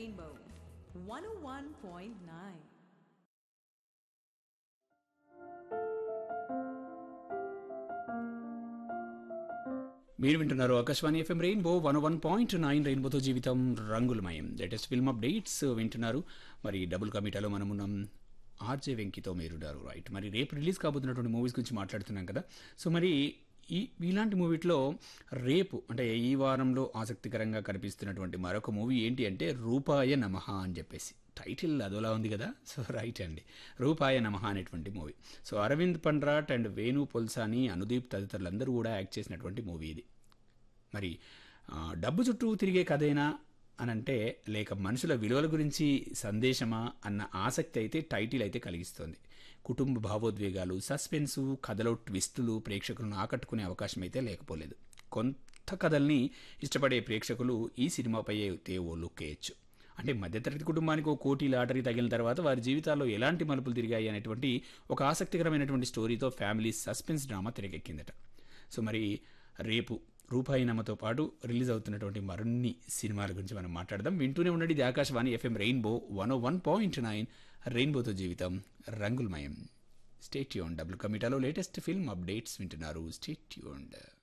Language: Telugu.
Rainbow 101.9. మీరు వింటున్నారు Akashvani FM rainbow one one point nine రెయిన్బోతో జీవితం రంగులమయం లేటెస్ట్ ఫిల్మ్ అప్డేట్స్ వింటున్నారు మరి డబుల్ కమిటాలో మనం ఉన్నాం ఆర్జే వెంకితో మీరున్నారు రైట్ మరి రేపు రిలీజ్ కాబోతున్నటువంటి మూవీస్ గురించి మాట్లాడుతున్నాం కదా సో మరి ఈ ఇలాంటి మూవీట్లో రేపు అంటే ఈ వారంలో ఆసక్తికరంగా కనిపిస్తున్నటువంటి మరొక మూవీ ఏంటి అంటే రూపాయ నమః అని చెప్పేసి టైటిల్ అదోలా ఉంది కదా సో రైట్ అండి రూపాయ నమః అనేటువంటి movie so Aravind Pandrat and Venu Polsani Anudeep తదితరులందరూ కూడా యాక్ట్ చేసినటువంటి మూవీ ఇది మరి ఆ, డబ్బు చుట్టూ తిరిగే కథేనా అని అంటే లేక మనుషుల విలువల గురించి సందేశమా అన్న ఆసక్తి అయితే టైటిల్ అయితే కలిగిస్తోంది కుటుంబ భావోద్వేగాలు సస్పెన్సు కథలో ట్విస్టులు ప్రేక్షకులను ఆకట్టుకునే అవకాశం అయితే లేకపోలేదు కొంత కథల్ని ఇష్టపడే ప్రేక్షకులు ఈ సినిమాపై అయితే ఓ లుక్ వేయచ్చు అంటే మధ్యతరగతి కుటుంబానికి ఒక కోటి లాటరీ తగిలిన తర్వాత వారి జీవితాల్లో ఎలాంటి మలుపులు తిరిగాయి అనేటువంటి ఒక ఆసక్తికరమైనటువంటి స్టోరీతో ఫ్యామిలీ సస్పెన్స్ డ్రామా తెరకెక్కిందట సో మరి రేపు రూపాయి నమ్మతో పాటు రిలీజ్ అవుతున్నటువంటి మరిన్ని సినిమాల గురించి మనం మాట్లాడదాం వింటూనే ఉండండి ఇది Akashvani FM rainbow one one point nine రెయిన్బోతో జీవితం రంగులమయం స్టేట్ యూన్ డబుల్ కమిటాలో లేటెస్ట్ ఫిల్మ్ అప్డేట్స్ వింటున్నారు స్టేట్ యూన్డ్